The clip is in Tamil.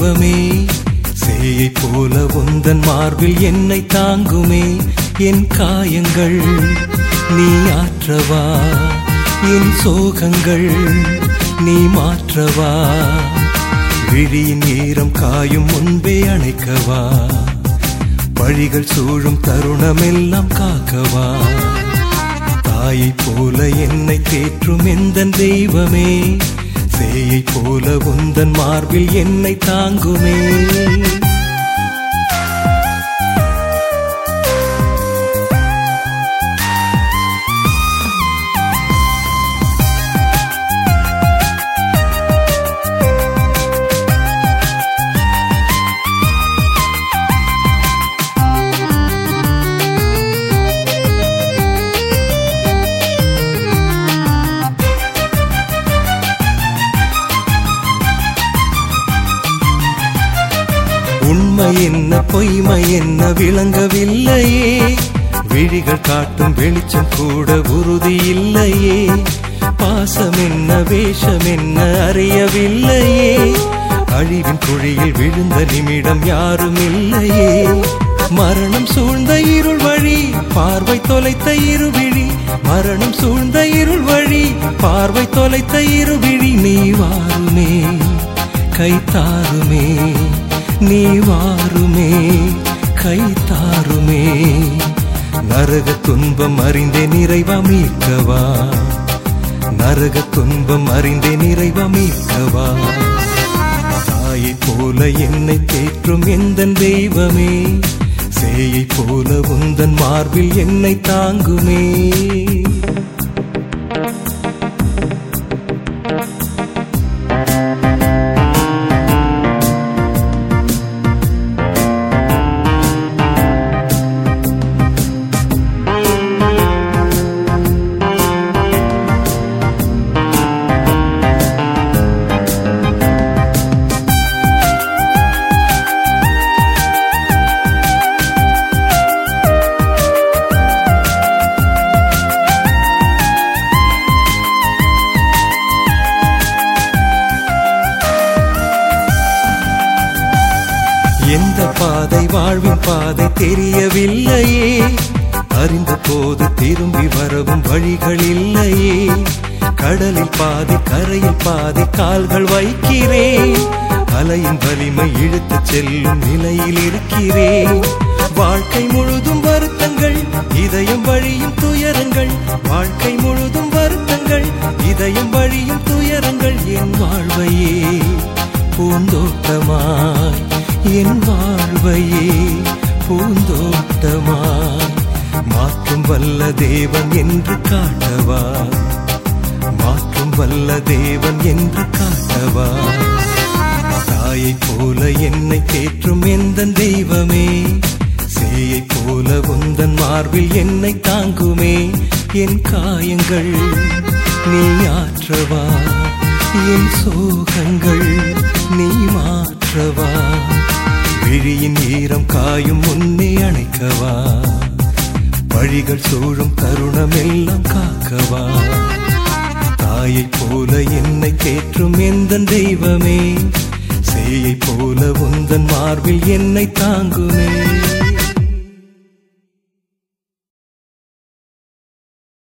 தெய்வமே சேயை போல உந்தன் மார்பில் என்னை தாங்குமே என் காயங்கள் நீ ஆற்றவா என் சோகங்கள் நீ மாற்றவா விழியின் ஈரம் காயும் முன்பே அணைக்கவா வழிகள் சூழும் தருணமெல்லாம் காக்கவா தாயை போல என்னை தேற்றும் எந்த தெய்வமே சேயை போல உந்தன் மார்பில் என்னை தாங்குமே உண்மை என்ன பொய்மை என்ன விளங்கவில்லையே விழிகள் காட்டும் வெளிச்சம் கூட உறுதி இல்லையே பாசம் என்ன வேஷம் என்ன அறியவில்லையே அழிவின் குழியில் விழுந்த நிமிடம் யாரும் இல்லையே மரணம் சூழ்ந்த இருள் வழி பார்வை தொலைத்த இருவிழி மரணம் சூழ்ந்த இருள் வழி பார்வை தொலைத்த இருவிழி நீ வாருமே கை தாருமே நீ வாருமே கை தாருமே நரக துன்பம் அறிந்தே நிறைவா மீட்கவா நரக துன்பம் அறிந்தே நிறைவா மீட்கவா தாயை போல என்னை தேற்றும் எந்த தெய்வமே சேயை போல உந்தன் மார்பில் என்னை தாங்குமே எந்த பாதை வாழ்வின் பாதை தெரியவில்லையே அறிந்த போது திரும்பி வரவும் வழிகள் இல்லையே கடலில் பாதி கரையில் பாதி கால்கள் வைக்கிறேன் அலையின் வலிமை இழுத்துச் செல்லும் நிலையில் இருக்கிறேன் வாழ்க்கை முழுதும் வருத்தங்கள் இதயம் வழியும் துயரங்கள் வாழ்க்கை முழுதும் வருத்தங்கள் இதயம் வழியும் துயரங்கள் என் வாழ்வையே பூந்தோட்டமாய் என் வாழ்வையே பூந்தோட்டமாய் மாற்றும் வல்ல தேவன் என்று காட்டவா மாற்றும் வல்ல தேவன் என்று காட்டவா தாயை போல என்னை தேற்றும் எந்த தெய்வமே சேயை போல உந்தன் மார்பில் என்னை தாங்குமே என் காயங்கள் நீ ஆற்றவா என் சோகங்கள் நீ மாற்றவா விழியின் ஈரம் காயும் முன்னே அணைக்கவா வழிகள் சூழும் தருணமெல்லாம் காக்கவா தாயை போல என்னை தேற்றும் எந்த தெய்வமே சேயை போல உந்தன் மார்பில் என்னை தாங்குமே